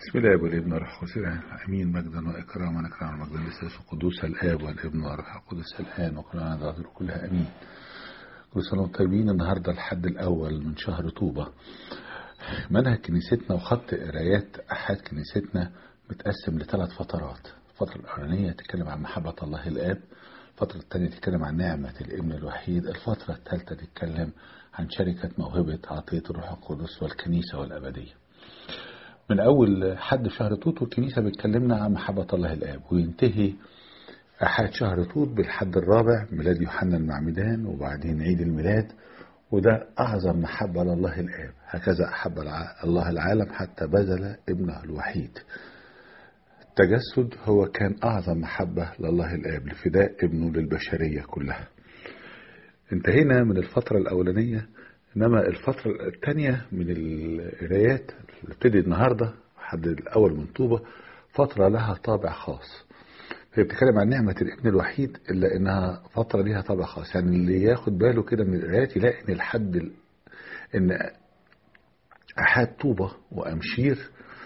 بسم الله والابن والروح القدس امين مجدا واكراما اكراما مجدا لساس قدوس الاب والابن والروح القدس الان وكلنا ظاهر كلها امين كل سنه وانتم طيبين النهارده الحد الاول من شهر طوبه منهج كنيستنا وخط قرايات احد كنيستنا متقسم لثلاث فترات الفتره الاولانيه تتكلم عن محبه الله الاب الفترة الثانية تتكلم عن نعمة الابن الوحيد الفترة الثالثة تتكلم عن شركة موهبة عطية الروح القدس والكنيسة والأبدية من أول حد شهر توت والكنيسة بتكلمنا عن محبة الله الآب وينتهي أحد شهر توت بالحد الرابع ميلاد يوحنا المعمدان وبعدين عيد الميلاد وده أعظم محبة لله الآب هكذا أحب الله العالم حتى بذل ابنه الوحيد التجسد هو كان أعظم محبة لله الآب لفداء ابنه للبشرية كلها انتهينا من الفترة الأولانية إنما الفترة الثانية من القرايات اللي ابتدي النهاردة حد الأول من طوبة فترة لها طابع خاص هي بتتكلم عن نعمة الابن الوحيد إلا إنها فترة ليها طابع خاص يعني اللي ياخد باله كده من القرايات يلاقي إن الحد ال... إن أحاد طوبة وأمشير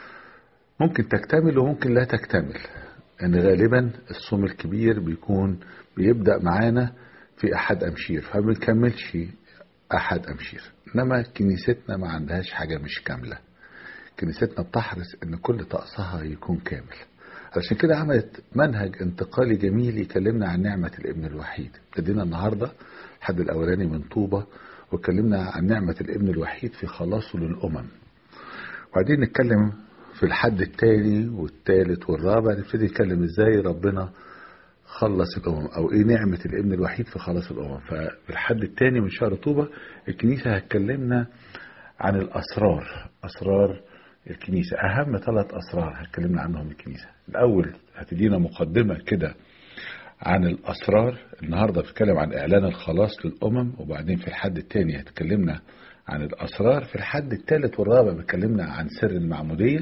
ممكن تكتمل وممكن لا تكتمل ان يعني غالبا الصوم الكبير بيكون بيبدا معانا في احد امشير فما بنكملش احد امشير انما كنيستنا ما عندهاش حاجه مش كامله كنيستنا بتحرص ان كل طقسها يكون كامل علشان كده عملت منهج انتقالي جميل يكلمنا عن نعمة الابن الوحيد ابتدينا النهاردة الحد الأولاني من طوبة وكلمنا عن نعمة الابن الوحيد في خلاصه للأمم وبعدين نتكلم في الحد الثاني والثالث والرابع نبتدي نتكلم ازاي ربنا خلص الامم او ايه نعمه الابن الوحيد في خلاص الامم ففي الحد الثاني من شهر طوبه الكنيسه هتكلمنا عن الاسرار اسرار الكنيسه اهم ثلاث اسرار هتكلمنا عنهم الكنيسه الاول هتدينا مقدمه كده عن الاسرار النهارده بتتكلم عن اعلان الخلاص للامم وبعدين في الحد الثاني هتكلمنا عن الأسرار في الحد الثالث والرابع بتكلمنا عن سر المعمودية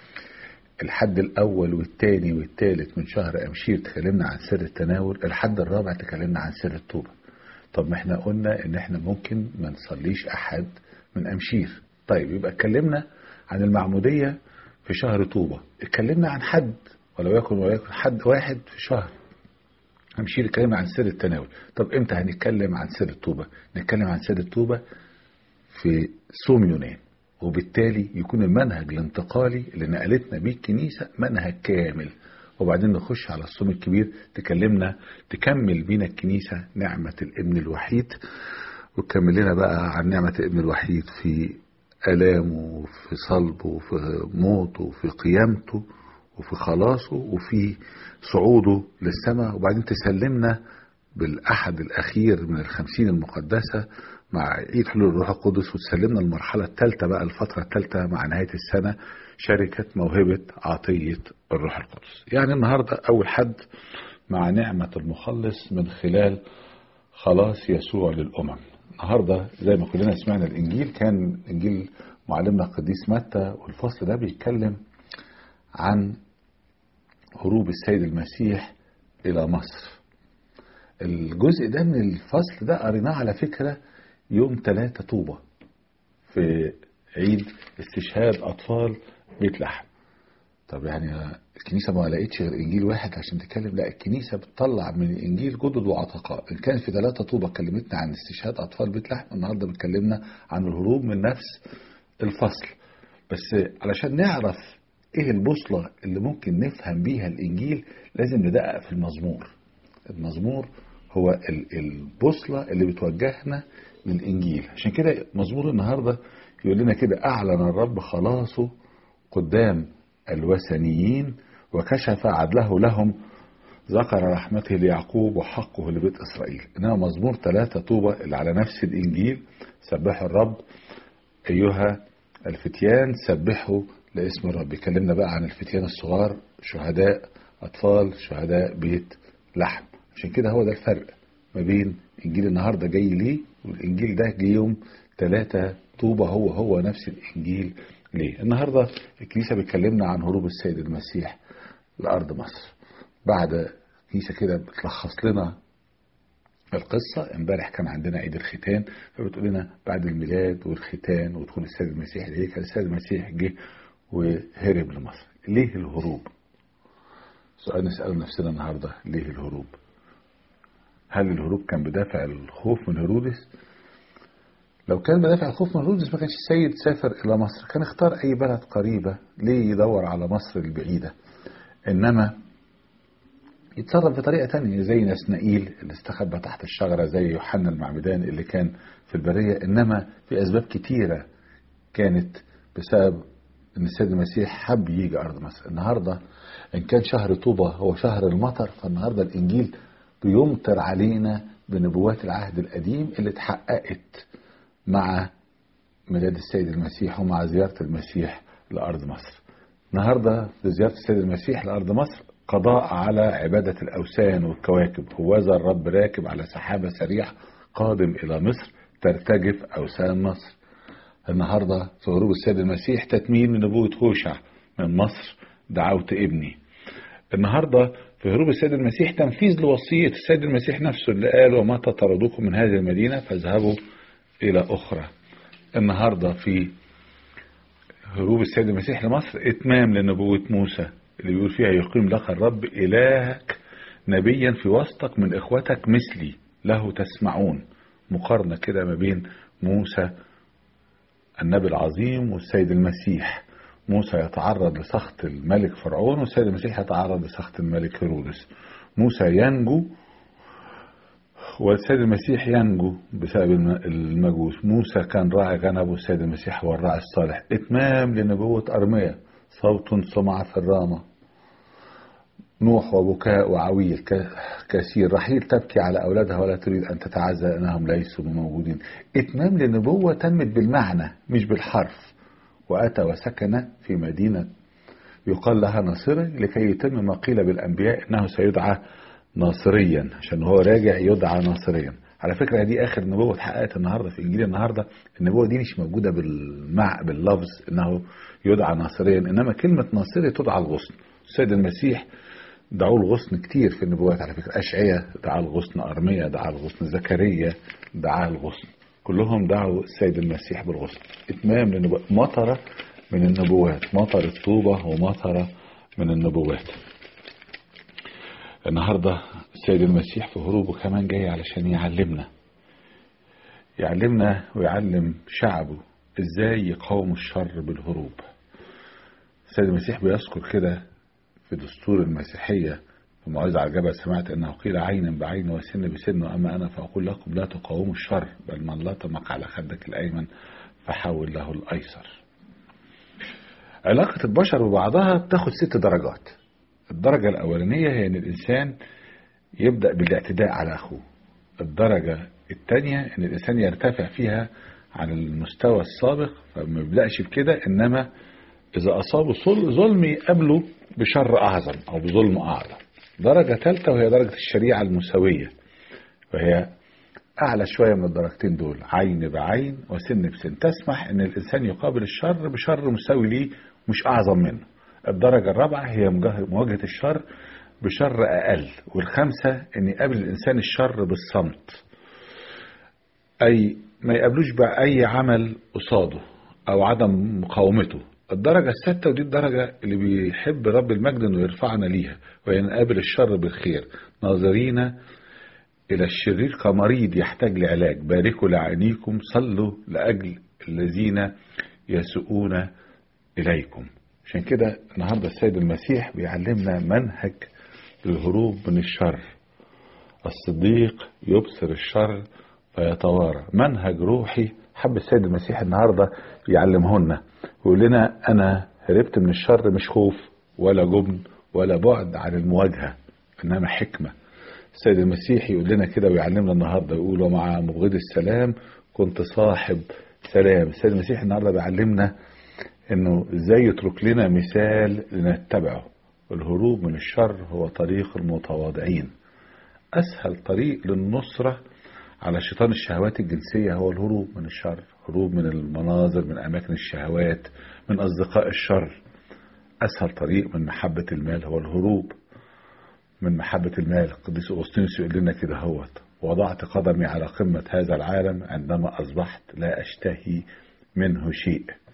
الحد الأول والثاني والثالث من شهر أمشير تكلمنا عن سر التناول الحد الرابع تكلمنا عن سر التوبة طب ما احنا قلنا ان احنا ممكن ما نصليش أحد من أمشير طيب يبقى اتكلمنا عن المعمودية في شهر طوبة اتكلمنا عن حد ولو يكن ولو يكن حد واحد في شهر أمشير اتكلمنا عن سر التناول طب امتى هنتكلم عن سر التوبة نتكلم عن سر التوبة في صوم يونان وبالتالي يكون المنهج الانتقالي اللي نقلتنا بيه الكنيسة منهج كامل وبعدين نخش على الصوم الكبير تكلمنا تكمل بينا الكنيسة نعمة الابن الوحيد وتكمل لنا بقى عن نعمة الابن الوحيد في آلامه وفي صلبه وفي موته وفي قيامته وفي خلاصه وفي صعوده للسماء وبعدين تسلمنا بالأحد الأخير من الخمسين المقدسة مع عيد حلول الروح القدس وتسلمنا المرحلة الثالثة بقى الفترة الثالثة مع نهاية السنة شركة موهبة عطية الروح القدس يعني النهاردة أول حد مع نعمة المخلص من خلال خلاص يسوع للأمم النهاردة زي ما كلنا سمعنا الإنجيل كان إنجيل معلمنا القديس متى والفصل ده بيتكلم عن هروب السيد المسيح إلى مصر الجزء ده من الفصل ده قريناه على فكرة يوم ثلاثة طوبة في عيد استشهاد أطفال بيت لحم طب يعني الكنيسة ما لقيتش غير إنجيل واحد عشان تتكلم لا الكنيسة بتطلع من الإنجيل جدد وعتقاء إن كان في ثلاثة طوبة كلمتنا عن استشهاد أطفال بيت لحم النهاردة بتكلمنا عن الهروب من نفس الفصل بس علشان نعرف إيه البوصلة اللي ممكن نفهم بيها الإنجيل لازم ندقق في المزمور المزمور هو البوصلة اللي بتوجهنا للإنجيل عشان كده مزمور النهاردة يقول لنا كده أعلن الرب خلاصه قدام الوثنيين وكشف عدله لهم ذكر رحمته ليعقوب وحقه لبيت إسرائيل إنما مزمور ثلاثة طوبة اللي على نفس الإنجيل سبحوا الرب أيها الفتيان سبحوا لاسم الرب يكلمنا بقى عن الفتيان الصغار شهداء أطفال شهداء بيت لحم عشان كده هو ده الفرق ما بين انجيل النهارده جاي ليه والانجيل ده جه يوم ثلاثة طوبة هو هو نفس الانجيل ليه النهارده الكنيسه بتكلمنا عن هروب السيد المسيح لارض مصر بعد كنيسه كده بتلخص لنا القصة امبارح كان عندنا عيد الختان فبتقول لنا بعد الميلاد والختان ودخول السيد المسيح الهيكل السيد المسيح جه وهرب لمصر ليه الهروب سؤال نسأله نفسنا النهاردة ليه الهروب هل الهروب كان بدافع الخوف من هيرودس لو كان بدافع الخوف من هيرودس ما كانش السيد سافر إلى مصر كان اختار أي بلد قريبة ليه يدور على مصر البعيدة إنما يتصرف بطريقة تانية زي نسنائيل اللي استخبى تحت الشجرة زي يوحنا المعمدان اللي كان في البرية إنما في أسباب كتيرة كانت بسبب ان السيد المسيح حب يجي ارض مصر النهارده ان كان شهر طوبة هو شهر المطر فالنهارده الانجيل بيمطر علينا بنبوات العهد القديم اللي اتحققت مع ميلاد السيد المسيح ومع زيارة المسيح لأرض مصر النهاردة في زيارة السيد المسيح لأرض مصر قضاء على عبادة الأوثان والكواكب هوذا الرب راكب على سحابة سريعة قادم إلى مصر ترتجف أوثان مصر النهاردة في هروب السيد المسيح تتميم لنبوة هوشع من مصر دعوت ابني النهاردة في هروب السيد المسيح تنفيذ لوصية السيد المسيح نفسه اللي قال ومتى طردوكم من هذه المدينة فاذهبوا إلى أخرى النهاردة في هروب السيد المسيح لمصر إتمام لنبوة موسى اللي بيقول فيها يقيم لك الرب إلهك نبيا في وسطك من إخوتك مثلي له تسمعون مقارنة كده ما بين موسى النبي العظيم والسيد المسيح موسى يتعرض لسخط الملك فرعون والسيد المسيح يتعرض لسخط الملك هيرودس موسى ينجو والسيد المسيح ينجو بسبب المجوس موسى كان راعي غنم والسيد المسيح هو الراعي الصالح اتمام لنبوة أرمية صوت سمع في الرامة نوح وبكاء وعويل كثير رحيل تبكي على أولادها ولا تريد أن تتعزى أنهم ليسوا موجودين إتمام للنبوة تمت بالمعنى مش بالحرف وأتى وسكن في مدينة يقال لها ناصرة لكي يتم ما قيل بالأنبياء أنه سيدعى ناصريا عشان هو راجع يدعى ناصريا على فكرة دي آخر نبوة اتحققت النهاردة في إنجيل النهاردة النبوة دي مش موجودة بالمع باللفظ أنه يدعى ناصريا إنما كلمة ناصري تدعى الغصن السيد المسيح دعوا الغصن كتير في النبوات على فكرة أشعية دعا الغصن أرمية دعا الغصن زكريا دعا الغصن كلهم دعوا السيد المسيح بالغصن إتمام للنبوات مطرة من النبوات مطر الطوبة ومطرة من النبوات النهاردة السيد المسيح في هروبه كمان جاي علشان يعلمنا يعلمنا ويعلم شعبه ازاي يقاوموا الشر بالهروب السيد المسيح بيذكر كده في دستور المسيحية في موعظة على الجبل سمعت أنه قيل عين بعين وسن بسن وأما أنا فأقول لكم لا تقاوموا الشر بل من لطمك على خدك الأيمن فحول له الأيسر علاقة البشر ببعضها بتاخد ست درجات الدرجة الأولانية هي أن الإنسان يبدأ بالاعتداء على أخوه الدرجة الثانية أن الإنسان يرتفع فيها عن المستوى السابق فما يبدأش بكده إنما إذا أصابه ظلم يقابله بشر أعظم أو بظلم أعظم درجة ثالثة وهي درجة الشريعة المساوية وهي أعلى شوية من الدرجتين دول عين بعين وسن بسن تسمح أن الإنسان يقابل الشر بشر مساوي ليه مش أعظم منه الدرجة الرابعة هي مواجهة الشر بشر أقل والخامسة أن يقابل الإنسان الشر بالصمت أي ما يقابلوش بأي عمل قصاده أو عدم مقاومته الدرجة الستة ودي الدرجة اللي بيحب رب المجد انه يرفعنا ليها وهي نقابل الشر بالخير ناظرين إلى الشرير كمريض يحتاج لعلاج باركوا لعينيكم صلوا لأجل الذين يسوءون إليكم عشان كده النهاردة السيد المسيح بيعلمنا منهج للهروب من الشر الصديق يبصر الشر فيتوارى منهج روحي حب السيد المسيح النهاردة يعلمهن ويقول لنا أنا هربت من الشر مش خوف ولا جبن ولا بعد عن المواجهة إنما حكمة السيد المسيح يقول لنا كده ويعلمنا النهاردة يقول ومع مبغض السلام كنت صاحب سلام السيد المسيح النهاردة بيعلمنا انه ازاي يترك لنا مثال لنتبعه الهروب من الشر هو طريق المتواضعين اسهل طريق للنصرة على شيطان الشهوات الجنسية هو الهروب من الشر هروب من المناظر من اماكن الشهوات من اصدقاء الشر اسهل طريق من محبة المال هو الهروب من محبة المال القديس أغسطينوس يقول لنا كده هوت وضعت قدمي على قمة هذا العالم عندما أصبحت لا أشتهي منه شيء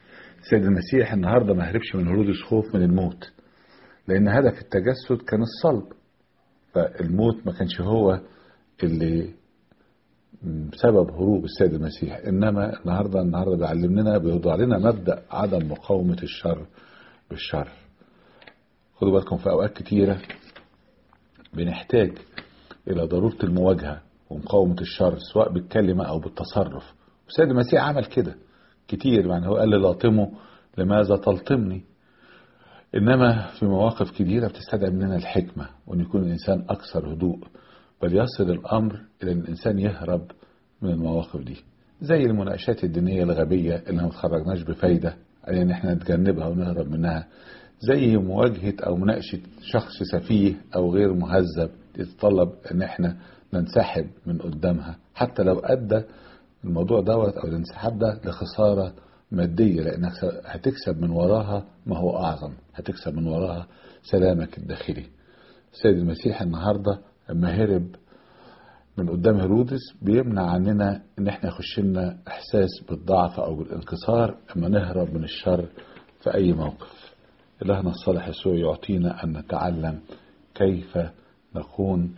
السيد المسيح النهاردة ما هربش من هرودس خوف من الموت لأن هدف التجسد كان الصلب فالموت ما كانش هو اللي سبب هروب السيد المسيح إنما النهاردة النهاردة بيعلم لنا بيوضع لنا مبدأ عدم مقاومة الشر بالشر خدوا بالكم في أوقات كتيرة بنحتاج إلى ضرورة المواجهة ومقاومة الشر سواء بالكلمة أو بالتصرف والسيد المسيح عمل كده كتير يعني هو قال للاطمه لماذا تلطمني إنما في مواقف كتيرة بتستدعي مننا الحكمة وأن يكون الإنسان أكثر هدوء بل يصل الأمر إلى أن الإنسان يهرب من المواقف دي زي المناقشات الدينية الغبية اللي ما تخرجناش بفايدة علينا ان احنا نتجنبها ونهرب منها زي مواجهة أو مناقشة شخص سفيه أو غير مهذب يتطلب ان احنا ننسحب من قدامها حتى لو أدى الموضوع دوت أو الانسحاب ده لخسارة مادية لأنك هتكسب من وراها ما هو أعظم هتكسب من وراها سلامك الداخلي السيد المسيح النهاردة لما هرب من قدام هيرودس بيمنع عننا ان احنا يخش لنا احساس بالضعف او بالانكسار اما نهرب من الشر في اي موقف الهنا الصالح يسوع يعطينا ان نتعلم كيف نكون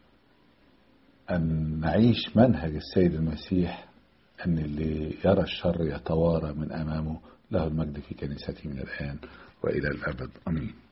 ان نعيش منهج السيد المسيح ان اللي يرى الشر يتوارى من امامه له المجد في كنيسته من الان والى الابد امين